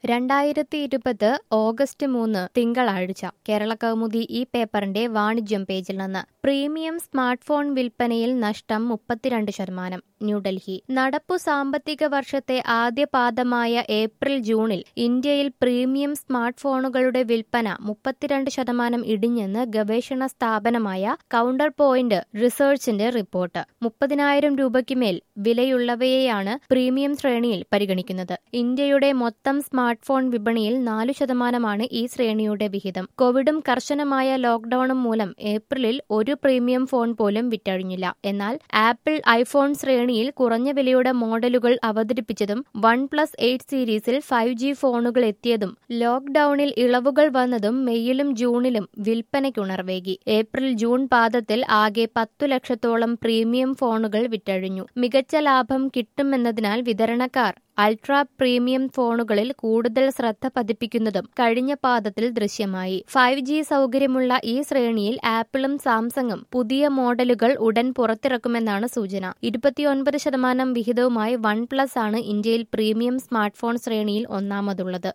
രണ്ടായിരത്തി ഇരുപത് ഓഗസ്റ്റ് മൂന്ന് തിങ്കളാഴ്ച കേരള കൗമുദി ഈ പേപ്പറിന്റെ വാണിജ്യം പേജിൽ നിന്ന് പ്രീമിയം സ്മാർട്ട് ഫോൺ വിൽപ്പനയിൽ നഷ്ടം മുപ്പത്തിരണ്ട് ശതമാനം ന്യൂഡൽഹി നടപ്പു സാമ്പത്തിക വർഷത്തെ ആദ്യ പാദമായ ഏപ്രിൽ ജൂണിൽ ഇന്ത്യയിൽ പ്രീമിയം സ്മാർട്ട് ഫോണുകളുടെ വിൽപ്പന മുപ്പത്തിരണ്ട് ശതമാനം ഇടിഞ്ഞെന്ന് ഗവേഷണ സ്ഥാപനമായ കൗണ്ടർ പോയിന്റ് റിസർച്ചിന്റെ റിപ്പോർട്ട് മുപ്പതിനായിരം രൂപയ്ക്ക് മേൽ വിലയുള്ളവയെയാണ് പ്രീമിയം ശ്രേണിയിൽ പരിഗണിക്കുന്നത് ഇന്ത്യയുടെ മൊത്തം സ്മാർട്ട് ഫോൺ വിപണിയിൽ നാലു ശതമാനമാണ് ഈ ശ്രേണിയുടെ വിഹിതം കോവിഡും കർശനമായ ലോക്ഡൌണും മൂലം ഏപ്രിലിൽ ഒരു പ്രീമിയം ഫോൺ പോലും വിറ്റഴിഞ്ഞില്ല എന്നാൽ ആപ്പിൾ ഐഫോൺ ശ്രേണിയിൽ കുറഞ്ഞ വിലയുടെ മോഡലുകൾ അവതരിപ്പിച്ചതും വൺ പ്ലസ് എയ്റ്റ് സീരീസിൽ ഫൈവ് ജി ഫോണുകൾ എത്തിയതും ലോക്ഡൌണിൽ ഇളവുകൾ വന്നതും മെയ്യിലും ജൂണിലും വിൽപ്പനയ്ക്കുണർവേകി ഏപ്രിൽ ജൂൺ പാദത്തിൽ ആകെ പത്തു ലക്ഷത്തോളം പ്രീമിയം ഫോണുകൾ വിറ്റഴിഞ്ഞു മികച്ച ലാഭം കിട്ടുമെന്നതിനാൽ വിതരണക്കാർ അൾട്രാ പ്രീമിയം ഫോണുകളിൽ കൂടുതൽ ശ്രദ്ധ പതിപ്പിക്കുന്നതും കഴിഞ്ഞ പാദത്തിൽ ദൃശ്യമായി ഫൈവ് ജി സൗകര്യമുള്ള ഈ ശ്രേണിയിൽ ആപ്പിളും സാംസങ്ങും പുതിയ മോഡലുകൾ ഉടൻ പുറത്തിറക്കുമെന്നാണ് സൂചന ഇരുപത്തിയൊൻപത് ശതമാനം വിഹിതവുമായി വൺ പ്ലസ് ആണ് ഇന്ത്യയിൽ പ്രീമിയം സ്മാർട്ട് ഫോൺ ശ്രേണിയിൽ ഒന്നാമതുള്ളത്